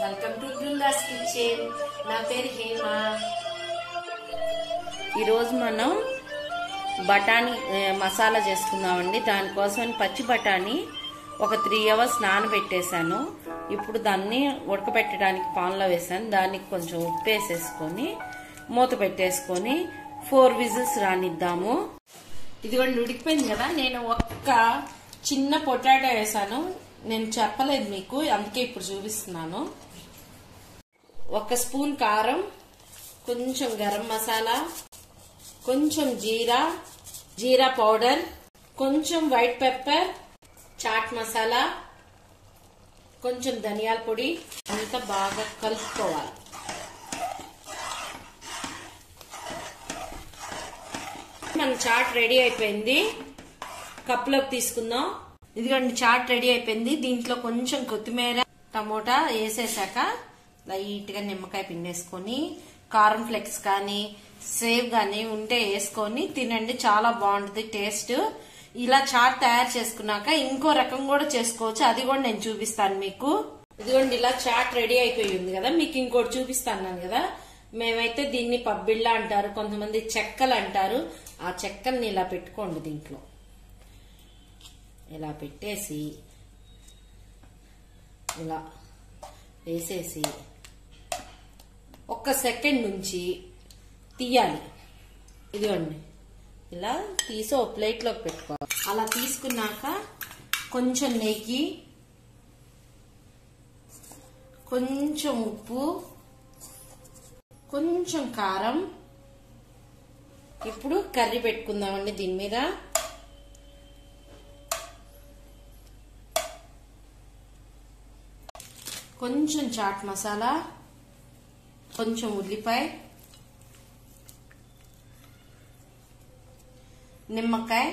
welcome to Brinda's kitchen నా పేరు హేమ ఈరోజు మనం బఠానీ ఏ, మసాలా చేసుకుందామండి దానికోసం పచ్చి బఠానీ ఒక త్రీ అవర్స్ నానబెట్టేశాను ఇప్పుడు దాన్ని ఉడకబెట్టడానికి పాన్లో వేసాను దానికి కొంచెం ఉప్పు వేసేసుకొని మూత పెట్టేసుకొని ఫోర్ విజిల్స్ రానిద్దాము ఇదిగోండి ఉడికిపోయింది కదా నేను ఒక్క చిన్న పొటాటో వేసాను నేను చెప్పలేదు మీకు అందుకే ఇప్పుడు చూపిస్తున్నాను ఒక స్పూన్ కారం కొంచెం గరం మసాలా కొంచెం జీరా జీరా పౌడర్ కొంచెం వైట్ పెప్పర్ చాట్ మసాలా కొంచెం ధనియాల పొడి అంతా బాగా కలుపుకోవాలి మన చాట్ రెడీ అయిపోయింది కప్లోకి తీసుకుందాం ఇదిగోండి చాట్ రెడీ అయిపోయింది దీంట్లో కొంచెం కొత్తిమీర టమోటా వేసేసాక లైట్ గా నిమ్మకాయ పిండేసుకొని కారం ఫ్లెక్స్ కానీ సేవ్ కానీ ఉంటే వేసుకొని తినండి చాలా బాగుంటుంది టేస్ట్ ఇలా చాట్ తయారు చేసుకున్నాక ఇంకో రకం కూడా చేసుకోవచ్చు అది కూడా నేను చూపిస్తాను మీకు ఇదిగోండి ఇలా చాట్ రెడీ అయిపోయి ఉంది కదా మీకు ఇంకోటి చూపిస్తాను కదా మేమైతే దీన్ని పబ్బిళ్ళ అంటారు కొంతమంది చెక్కలు అంటారు ఆ చెక్కల్ని ఇలా పెట్టుకోండి దీంట్లో ఇలా పెట్టేసి ఇలా వేసేసి ఒక్క సెకండ్ నుంచి తీయాలి ఇదిగోండి ఇలా తీసి ఒక ప్లేట్లోకి పెట్టుకోవాలి అలా తీసుకున్నాక కొంచెం నెయ్యి కొంచెం ఉప్పు కొంచెం కారం ఇప్పుడు కర్రీ పెట్టుకుందామండి దీని మీద కొంచెం చాట్ మసాలా కొంచెం ఉల్లిపాయ నిమ్మకాయ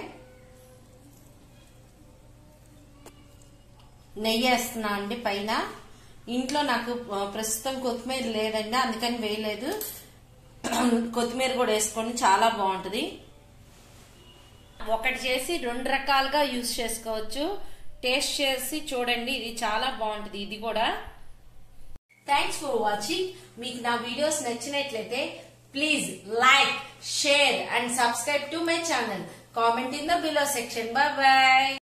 నెయ్యి వేస్తున్నా అండి పైన ఇంట్లో నాకు ఆ, ప్రస్తుతం కొత్తిమీర లేదండి అందుకని వేయలేదు కొత్తిమీర కూడా వేసుకొని చాలా బాగుంటుంది ఒకటి చేసి రెండు రకాలుగా యూజ్ చేసుకోవచ్చు టేస్ట్ చేసి చూడండి ఇది చాలా బాగుంటుంది ఇది కూడా థ్యాంక్స్ ఫర్ వాచింగ్ మీకు నా వీడియోస్ నచ్చినట్లయితే please like share and subscribe to my channel comment in the below section bye bye